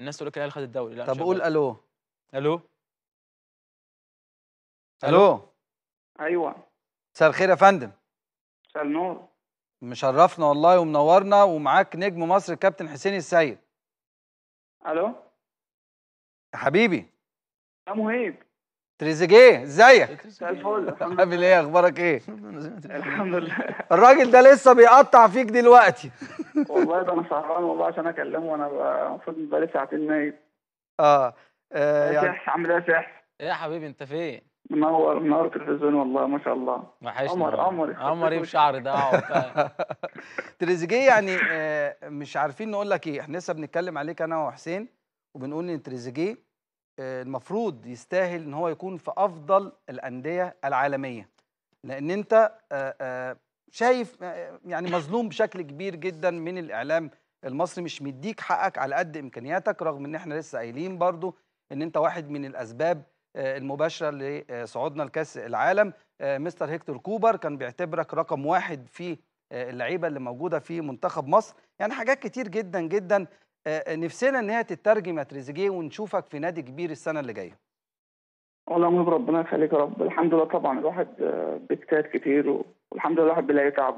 الناس تقول لك الاهلي خد الدوري لا طب مش قول هياخد. الو الو الو ايوه مساء الخير يا فندم مساء النور مشرفنا والله ومنورنا ومعاك نجم مصر الكابتن حسين السيد الو يا حبيبي يا مهيب تريزيجيه ازيك مساء الفل الحمد عامل ايه اخبارك ايه لله الحمد لله الراجل ده لسه بيقطع فيك دلوقتي والله ده انا سهران والله عشان اكلمه وانا ب- المفروض بقالي ساعتين نايم اه, آه يا يعني سحس عامل ايه يا سحس ايه يا حبيبي انت فين منور منور تلفزيون والله ما شاء الله وحشني قمر- والله. قمر، قمر ايه يخرب بشعر ده اقعد بقى. تريزيجيه يعني آه مش عارفين نقول لك ايه احنا لسه بنتكلم عليك انا وحسين وبنقول ان تريزيجيه آه المفروض يستاهل ان هو يكون في افضل الانديه العالميه لان انت آه آه شايف آه يعني مظلوم بشكل كبير جدا من الاعلام المصري مش مديك حقك على قد امكانياتك رغم ان احنا لسه قايلين برضو ان انت واحد من الاسباب آه، المباشره لصعودنا لكاس العالم آه، مستر هيكتور كوبر كان بيعتبرك رقم واحد في آه، اللعيبه اللي موجوده في منتخب مصر يعني حاجات كتير جدا جدا آه، نفسنا ان هي تترجم يا تريزيجيه ونشوفك في نادي كبير السنه اللي جايه والله مهيب ربنا يخليك يا رب الحمد لله طبعا الواحد آه، بيجتهد كتير و- والحمد لله الواحد بيلاقي تعب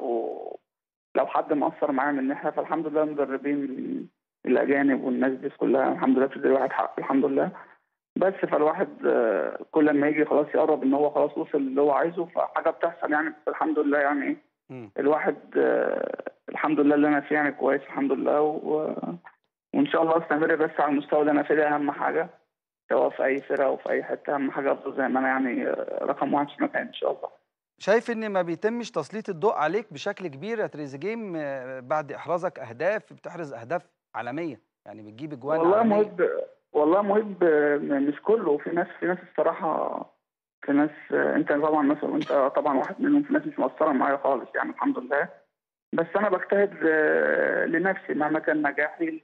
ولو حد مقصر معايا من ناحيه فالحمد لله المدربين الاجانب والناس دي كلها الحمد لله بتدي الواحد حق الحمد لله بس فالواحد آه، كل ما يجي خلاص يقرب ان هو خلاص وصل اللي هو عايزه فحاجه بتحصل يعني بس الحمد لله يعني ايه مم. الواحد آه، الحمد لله اللي انا فيه يعني كويس الحمد لله و... وان شاء الله استمر بس على المستوى اللي انا فيه ده اهم حاجه سواء في اي فرقه او في اي حته اهم حاجه افضل زي ما انا يعني آه، رقم واحد في مكان ان شاء الله شايف ان ما بيتمش تسليط الضوء عليك بشكل كبير يا تريزيجيه م- بعد احرازك اهداف بتحرز اهداف عالميه يعني بتجيب اجوان والله عالميه مهيب والله مهيب آه، مش كله في ناس في ناس الصراحه في ناس آه، انت طبعا مثلا انت طبعا واحد منهم في ناس مش مقصره معايا خالص يعني الحمد لله بس انا بجتهد آه، لنفسي مهما كان نجاحي ل-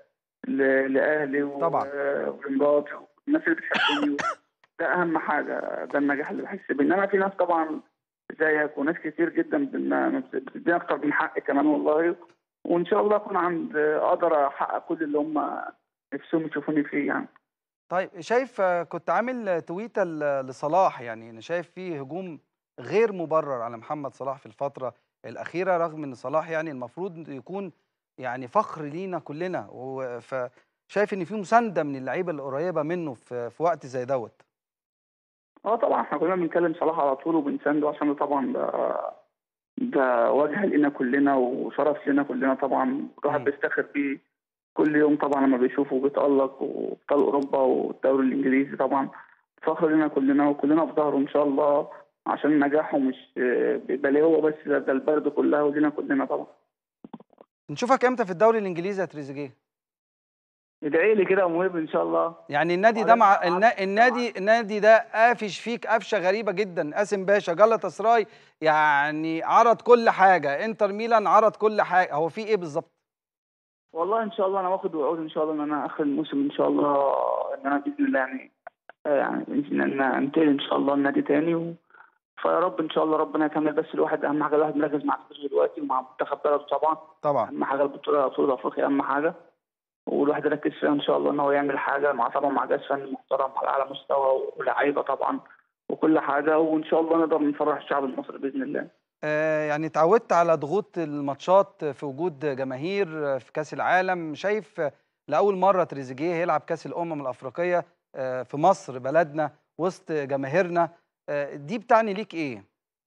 ل- لاهلي و- طبعا. ومراتي والناس اللي بتحبني ده اهم حاجه ده النجاح اللي بحس بيه انما في ناس طبعا زيك وناس كتير جدا بن- بتديني اكتر من حقي كمان والله وان شاء الله اكون عند اقدر احقق كل اللي هم نفسهم يشوفوني فيه يعني طيب شايف آه، كنت عامل تويته ل- لصلاح يعني انا شايف فيه هجوم غير مبرر على محمد صلاح في الفتره الاخيره رغم ان صلاح يعني المفروض يكون يعني فخر لينا كلنا و- فشايف ان في مسانده من اللعيبه اللي قريبه منه في في وقت زي دوت اه طبعا احنا كلنا بنكلم صلاح على طول وبنسانده عشان طبعا ده ده وجه لنا كلنا وشرف لنا كلنا طبعا الواحد مم. بيفتخر بيه كل يوم طبعا لما بيشوفه بيتألق وابطال اوروبا والدوري الانجليزي طبعا فخر لنا كلنا وكلنا في ظهره ان شاء الله عشان نجاحه مش بيبقى ليه هو بس ده ده البلد كلها ولينا كلنا طبعا نشوفك امتى في الدوري الانجليزي يا تريزيجيه ادعي لي كده يا مهيب ان شاء الله يعني النادي ده مع النا- النادي النادي ده قافش فيك قفشه غريبه جدا قاسم باشا جلطة سراي يعني عرض كل حاجه انتر ميلان عرض كل حاجه هو في ايه بالظبط والله ان شاء الله انا واخد وعود ان شاء الله ان انا اخر الموسم ان شاء الله ان انا باذن الله يعني آه يعني ان انا انتقل ان شاء الله النادي تاني و... فيا رب ان شاء الله ربنا يكمل بس الواحد اهم حاجه الواحد مركز مع نفسه دلوقتي ومع منتخب بلده طبعا طبعا اهم حاجه البطوله بطوله افريقيا اهم حاجه والواحد يركز فيها ان شاء الله ان هو يعمل حاجه مع طبعا مع جهاز فني محترم على اعلى مستوى ولاعيبه طبعا وكل حاجه وان شاء الله نقدر نفرح الشعب المصري باذن الله آه يعني اتعودت على ضغوط الماتشات في وجود جماهير في كاس العالم شايف لاول مره تريزيجيه هيلعب كاس الامم الافريقيه آه في مصر بلدنا وسط جماهيرنا آه دي بتعني ليك ايه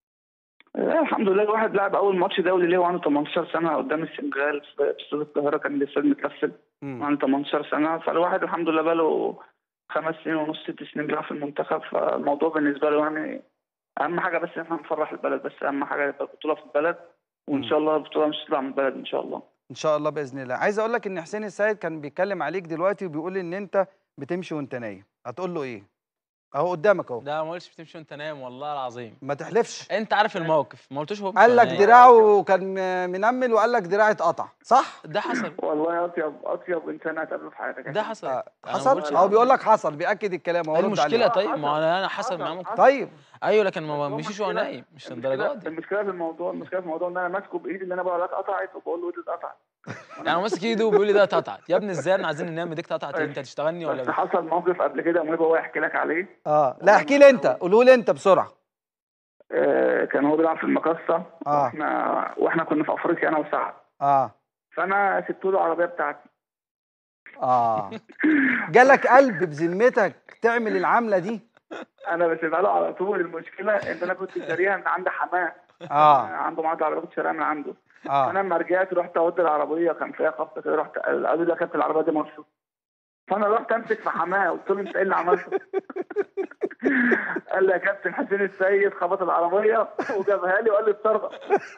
لا الحمد لله الواحد لعب اول ماتش دولي ليه وعنده 18 سنه قدام السنغال في في استاد القاهره كان الاستاد متقفل مم. وعنده 18 سنه فالواحد الحمد لله بقاله خمس سنين ونص ست سنين بيلعب في المنتخب فالموضوع بالنسبه له يعني اهم حاجه بس ان احنا نفرح البلد بس اهم حاجه يبقى البطوله في البلد وان مم. شاء الله البطوله مش تطلع من البلد ان شاء الله ان شاء الله باذن الله عايز اقول لك ان حسين السيد كان بيتكلم عليك دلوقتي وبيقول ان انت بتمشي وانت نايم هتقول له ايه اهو قدامك اهو ده ما قلتش بتمشي وانت نايم والله العظيم ما تحلفش انت عارف الموقف ما قلتوش هو قال لك بيمشي وهو نايم. دراعه كان منمل وقال لك دراعي اتقطع صح ده حصل والله اطيب اطيب انسان هتقابله في حياتك ده حصل آه، أنا ما حصل قلتش هو حاجة. بيقول لك حصل بياكد الكلام هو ايه رد المشكله عليه. طيب حصل. ما انا انا حصل حصل. معاه ممكن طيب ايوه لكن ما هو بمشيش وهو المشكلة- نايم مش المشكلة- للدرجه دي المشكله في الموضوع المشكله في الموضوع ان انا ماسكه بايدي ان انا بقول لك اتقطعت وبقول له ايدي اتقطعت يعني هو ماسك ايده وبيقول لي ده اتقطعت يا ابني ازاي احنا عايزين ننام ايديك اتقطعت إيه؟ انت هتشتغلني بس ولا حصل موقف قبل كده مهيب هو يحكي لك عليه اه لا احكي لي انت قولوا لي انت بسرعه آه، كان هو بيلعب في المقصه آه. واحنا واحنا كنا في افريقيا انا وسعد اه فانا سبت له العربيه بتاعتي اه جالك قلب بذمتك تعمل العمله دي انا بسيبها له على طول المشكله ان انا كنت شاريها من عند حماه اه عنده معرض عربيه كنت شاريها من عنده اه انا لما رجعت رحت اود العربيه كان فيها خبطه كده رحت قالوا لي يا كابتن العربيه دي مرشوط فانا رحت امسك في حماه قلت له انت ايه اللي عملته؟ قال لي يا كابتن حسين السيد خبط العربيه وجابها لي وقال لي اتصرف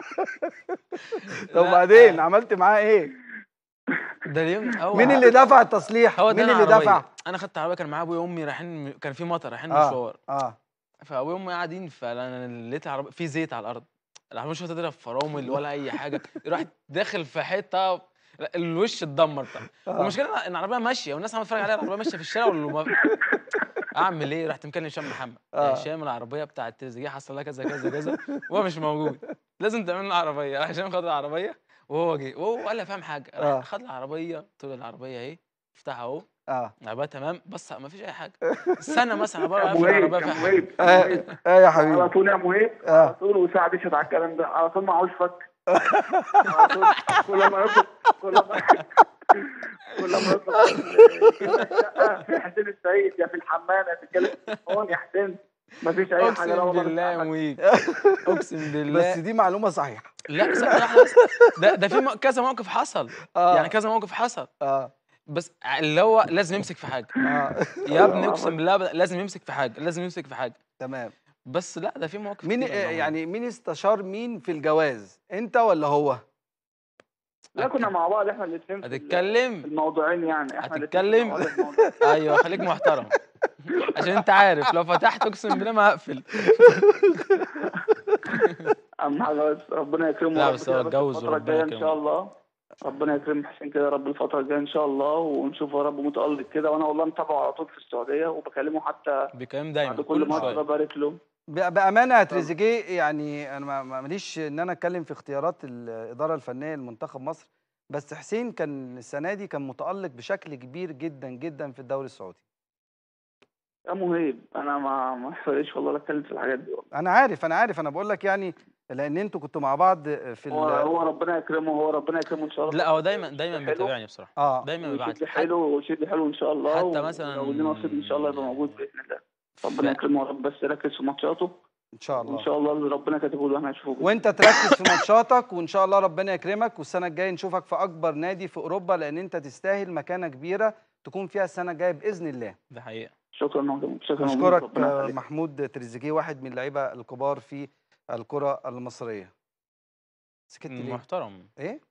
طب وبعدين عملت معاه ايه ده اليوم هو مين اللي دفع التصليح هو مين ده اللي دفع انا خدت عربيه كان معايا ابويا وامي رايحين كان في مطر رايحين اه مشوار اه فابويا وامي قاعدين فانا لقيت العربيه في زيت على الارض العربيه مش هتضرب فرامل ولا اي حاجه رحت داخل في حته لا، الوش اتدمر طبعا آه. والمشكله ان العربيه ماشيه والناس عماله تتفرج عليها العربيه ماشيه في الشارع واللي اعمل ايه رحت مكلم هشام محمد آه. يا هشام العربيه بتاعت تريزيجيه حصل لها كذا كذا كذا وهو مش موجود لازم تعمل له عربيه راح هشام خد العربيه وهو جه وهو قال لي فاهم حاجه آه. راح خد العربيه قلت له العربيه اهي افتحها اهو اه العربيه تمام بس ما فيش اي حاجه سنه مثلا عباره يا عن مهيب العربيه يا فيها حاجه مهيب اه يا مهيب. آه يا على حبيبي طول يا مهيب اه على طول وسعد يشهد على الكلام ده على طول معهوش فك على طول كل ما يطلب كل ما كل ما يطلب الشقه في حسين السيد يا في الحمام يا في التليفون يا حسين مفيش اي حاجه لا اقسم والله بالله يا بتعمل. مهيب اقسم بالله بس دي معلومه صحيحه لا ثانية واحدة بس ده ده في م- كذا موقف حصل اه يعني كذا موقف حصل اه بس اللي هو لازم يمسك في حاجه اه يا ابني اقسم بالله ب- لازم يمسك في حاجه لازم يمسك في حاجه تمام بس لا ده في مواقف مين كتير آه، والله. يعني مين استشار مين في الجواز انت ولا هو لا كنا مع بعض احنا الاثنين في هتتكلم الموضوعين يعني احنا الاتنين هتتكلم؟ مع بعض في الموضوع. ايوه خليك محترم عشان انت عارف لو فتحت اقسم بالله ما هقفل اهم حاجه بس ربنا يكرمه لا ورب بس هو كده اتجوز الفتره وربنا الجايه ان يكرمه. شاء الله ربنا يكرم حسين كده يا رب الفتره الجايه ان شاء الله ونشوفه يا رب متالق كده وانا والله متابعه على طول في السعوديه وبكلمه حتى بيكلم دايما بعد كل ماتش شوية. ببارك له ب- بامانه يا تريزيجيه يعني انا ما- ما- ماليش ان انا اتكلم في اختيارات الاداره الفنيه لمنتخب مصر بس حسين كان السنه دي كان متالق بشكل كبير جدا جدا في الدوري السعودي يا مهيب انا ما ما يحصليش والله اتكلم في الحاجات دي والله انا عارف انا عارف انا بقول لك يعني لان انتوا كنتوا مع بعض في ال- هو هو ربنا يكرمه هو ربنا يكرمه ان شاء الله لا هو دايما دايما حلو. بيتابعني بصراحه اه دايما بيبعت ويشد لي حلو ويشد حلو ان شاء الله حتى و- مثلاً- لو ليه نصيب ان شاء الله يبقى موجود باذن الله ربنا ف- يكرمه يا رب بس يركز في ماتشاته ان شاء وان الله شاء الله اللي ربنا كاتبه له احنا هنشوفه بإذن وانت تركز في ماتشاتك وان شاء الله ربنا يكرمك والسنه الجايه نشوفك في اكبر نادي في اوروبا لان انت تستاهل مكانه كبيره تكون فيها السنه الجايه باذن الله ده حقيقه شكرا نهضم شكرا نهضم. اشكرك ربنا آه، يخليك. محمود تريزيجيه واحد من اللعيبه الكبار في الكره المصريه سكت ليه محترم ايه